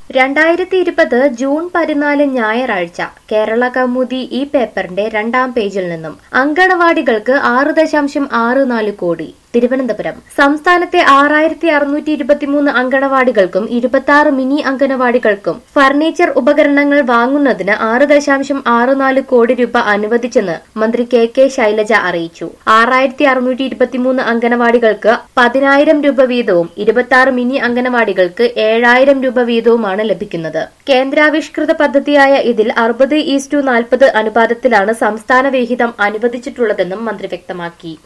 രണ്ടായിരത്തി ഇരുപത് ജൂൺ പതിനാല് ഞായറാഴ്ച കേരള കൗമുദി ഈ പേപ്പറിന്റെ രണ്ടാം പേജിൽ നിന്നും അങ്കണവാടികൾക്ക് ആറ് ദശാംശം ആറ് നാല് കോടി തിരുവനന്തപുരം സംസ്ഥാനത്തെ ആറായിരത്തി അറുന്നൂറ്റി ഇരുപത്തിമൂന്ന് അങ്കണവാടികൾക്കും ഇരുപത്തി ആറ് മിനി അങ്കണവാടികൾക്കും ഫർണിച്ചർ ഉപകരണങ്ങൾ വാങ്ങുന്നതിന് ആറ് ദശാംശം ആറ് നാല് കോടി രൂപ അനുവദിച്ചെന്ന് മന്ത്രി കെ കെ ശൈലജ അറിയിച്ചു ആറായിരത്തി അറുന്നൂറ്റി ഇരുപത്തിമൂന്ന് അങ്കണവാടികൾക്ക് പതിനായിരം രൂപ വീതവും ഇരുപത്തി ആറ് മിനി അങ്കണവാടികൾക്ക് ഏഴായിരം രൂപ വീതവുമാണ് ലഭിക്കുന്നത് കേന്ദ്രാവിഷ്കൃത പദ്ധതിയായ ഇതിൽ അറുപത് ഈസ്റ്റു നാൽപ്പത് അനുപാതത്തിലാണ് സംസ്ഥാന വിഹിതം അനുവദിച്ചിട്ടുള്ളതെന്നും മന്ത്രി വ്യക്തമാക്കി